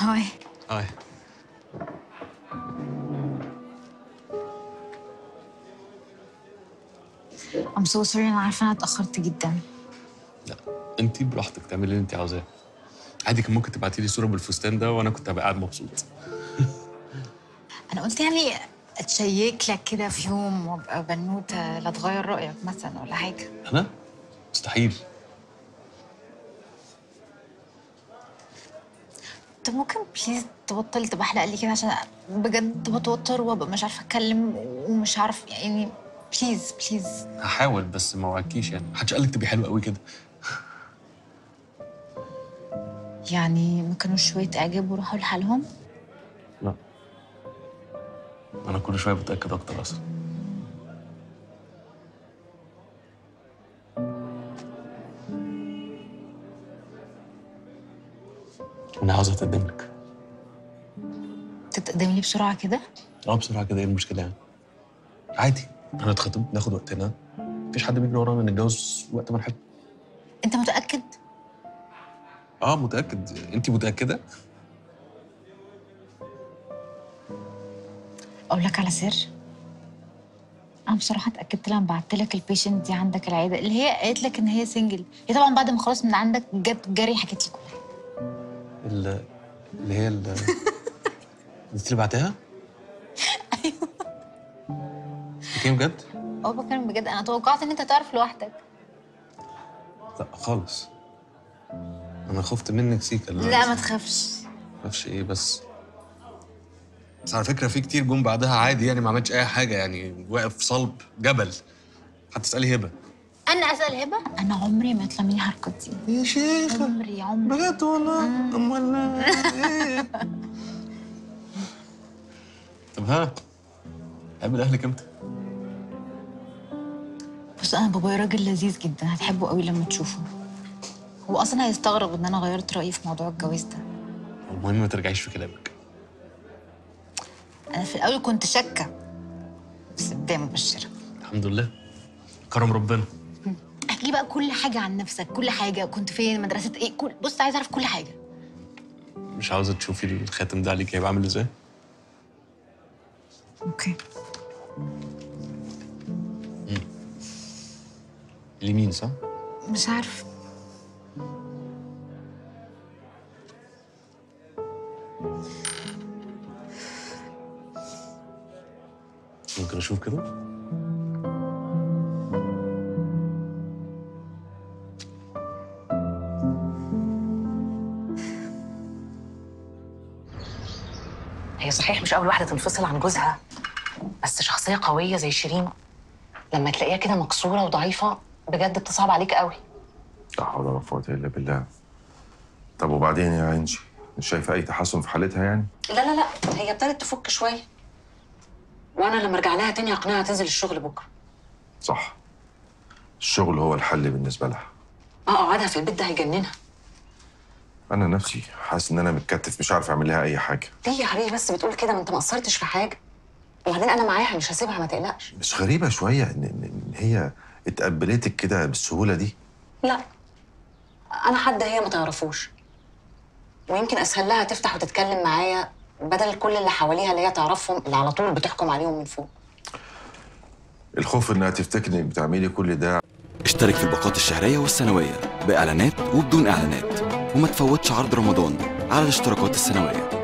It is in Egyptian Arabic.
هاي هاي ام سو سوري انا عارفه انا اتاخرت جدا لا انت براحتك تعملي اللي انت عاوزاه عادي كان ممكن تبعتي لي صوره بالفستان ده وانا كنت هبقى قاعد مبسوط انا قلت يعني اتشيك لك كده في يوم وابقى بنوته لا تغير رايك مثلا ولا حاجه انا مستحيل طب ممكن بليز تبطل تبحلق لي كده عشان بجد بتوتر وابقى مش عارفه اتكلم ومش عارف يعني بليز بليز هحاول بس ما وعدكيش يعني محدش قال لك تبقي حلوه قوي كده يعني ما كانوش شويه اعجاب وراحوا لحالهم لا انا كل شويه بتاكد اكتر اصلا انا عاوز اتقدم لك تتقدم لي بسرعه كده اه بسرعه كده ايه المشكله يعني عادي هنتخطب ناخد وقتنا مفيش حد بيجري ورانا نتجوز وقت ما نحب انت متاكد اه متاكد انت متاكده اقول لك على سر انا بصراحه اتاكدت لما بعت لك البيشنت دي عندك العياده اللي هي قالت لك ان هي سنجل هي طبعا بعد ما خلص من عندك جت جري حكت لي كل حاجه ال- اللي هي ال- انت اللي بعتها؟ ايوه بتتكلم بجد؟ اه بتكلم بجد انا توقعت ان انت تعرف لوحدك لا خالص انا خفت منك سيكا لا ما تخافش معرفش ايه بس بس على فكره في كتير جم بعدها عادي يعني ما عملتش اي حاجه يعني واقف صلب جبل هتسالي هبه انا اسال هبه انا عمري ما يطلع مني الحركات دي يا شيخ عمري عمري بجد والله امال ايه طب ها قابل اهلك امتى؟ بص انا بابايا راجل لذيذ جدا هتحبه قوي لما تشوفه هو اصلا هيستغرب ان انا غيرت رايي في موضوع الجواز ده المهم ما ترجعيش في كلامك انا في الاول كنت شاكه بس بدايه مبشره الحمد لله كرم ربنا احكي لي بقى كل حاجه عن نفسك كل حاجه كنت فين مدرسه ايه كل بص عايزه اعرف كل حاجه مش عاوزه تشوفي الخاتم ده عليك هيبقى عامل ازاي؟ اوكي اليمين صح؟ مش عارف ممكن اشوف كده؟ هي صحيح مش أول واحدة تنفصل عن جوزها بس شخصية قوية زي شيرين لما تلاقيها كده مكسورة وضعيفة بجد بتصعب عليك قوي لا حول ولا قوة إلا بالله طب وبعدين يا انجي مش شايفة أي تحسن في حالتها يعني؟ لا لا لا هي ابتدت تفك شوية وأنا لما أرجع لها تاني أقنعها تنزل الشغل بكرة صح الشغل هو الحل بالنسبة لها اه قعدها في البيت ده هيجننها أنا نفسي حاسس إن أنا متكتف مش عارف أعمل لها أي حاجة ليه يا حبيبي بس بتقول كده ما أنت ما قصرتش في حاجة وبعدين أنا معاها مش هسيبها ما تقلقش مش غريبة شوية إن, إن إن هي اتقبلتك كده بالسهولة دي لا أنا حد هي ما تعرفوش ويمكن أسهل لها تفتح وتتكلم معايا بدل كل اللي حواليها اللي هي تعرفهم اللي على طول بتحكم عليهم من فوق الخوف إنها تفتكر إنك بتعملي كل ده اشترك في الباقات الشهرية والسنوية بإعلانات وبدون إعلانات وما تفوتش عرض رمضان على الاشتراكات السنوية